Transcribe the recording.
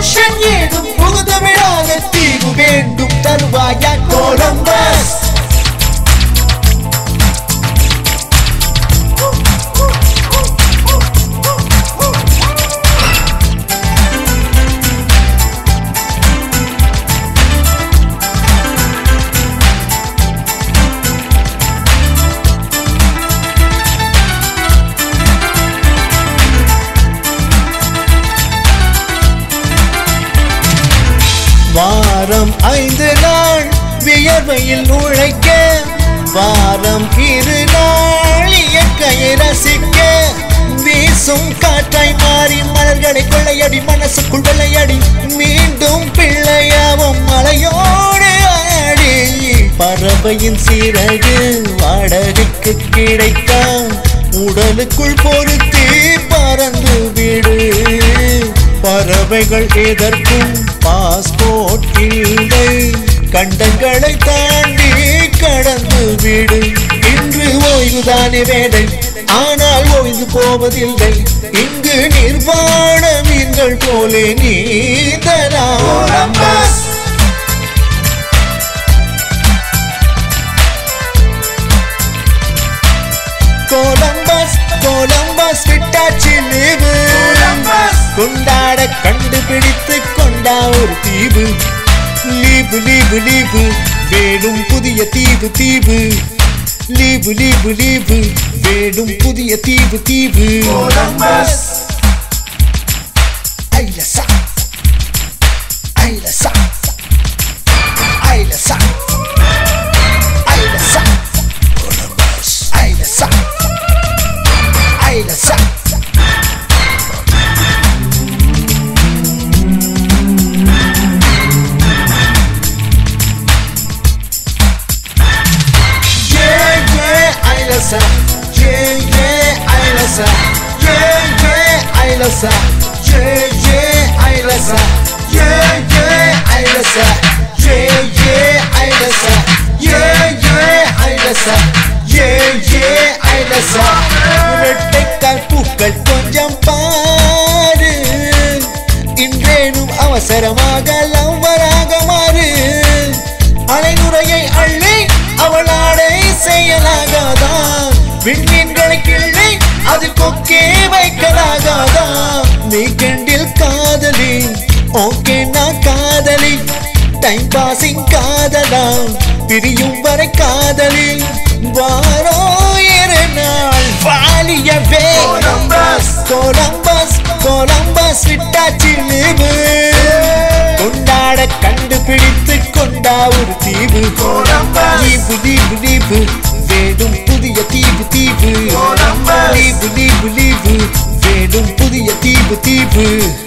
Ocean ஏதும் புகுதமிழாக தீவு வேண்டும் தருவாயா கொலம்பஸ் வாரம் ஐந்து நாள் வியர்வையில் உழைக்க வாரம் இரு நாள் இயற்கையை ரசிக்க வீசும் காற்றாய் மாறி மலர்களை கொள்ளையடி மனசுக்குள் வெள்ளையடி மீண்டும் பிள்ளையாவும் மலையோடு ஆடி பறவையின் சிறகு வாடகைக்கு கிடைத்தான் உடலுக்குள் பொருத்தி பறந்து விடு பறவைகள் எதற்கும் பாஸ்போர்ட் இல்லை கண்டங்களை தாண்டி கடந்து விடு இன்று ஓய்வுதானே வேலை ஆனால் ஓய்ந்து போவதில்லை இங்கு நிர்வாண மீன்கள் போலே நீந்தலாம் கோலம்பஸ் கோலம்பஸ் விட்டாச்சு லீவு கொண்டாட கண்டுபிடித்து கொண்டா ஒரு தீவு லீவு லீவு லீவு வேணும் புதிய தீவு தீவு லீவு லீவு லீவு வேணும் புதிய தீவு தீவு கோலம்பஸ் ஐலசா ஐலசா ஐலசா ஐலசா கோலம்பஸ் ஐலசா ஐலசா Yeah, yeah, Ailasa. Yeah, yeah, Ailasa. Yeah, yeah, Ailasa. Yeah, yeah, Ailasa. Yeah, yeah, Ailasa. Yeah, yeah, Ailasa. Yeah, yeah, Ailasa. Yeah, yeah, Ailasa. இரட்டைக்கால் பூக்கள் கொஞ்சம் பாரு இன்றேனும் அவசரமாக லவ்வராக மாறு அலைநுரையை அள்ளி அவள் ஆடை செய்யலாகாதா விண்மீன்களை கிள்ளி அது கொக்கே வைக்கலாகாதா வீக்கெண்டில் காதலி ஓகே நான் காதலி டைம் பாசிங் காதலா பிரியும் வரை காதலி வாரோ இரு நாள் வாலியவே கொலம்பஸ் கொலம்பஸ் கொலம்பஸ் விட்டாச்சு லீவு கொண்டாட கண்டுபிடித்து கொண்டா ஒரு தீவு லீவு லீவு லீவு வேடும் புதிய தீவு தீவு லீவு லீவு லீவு வேடும் புதிய தீவு தீவு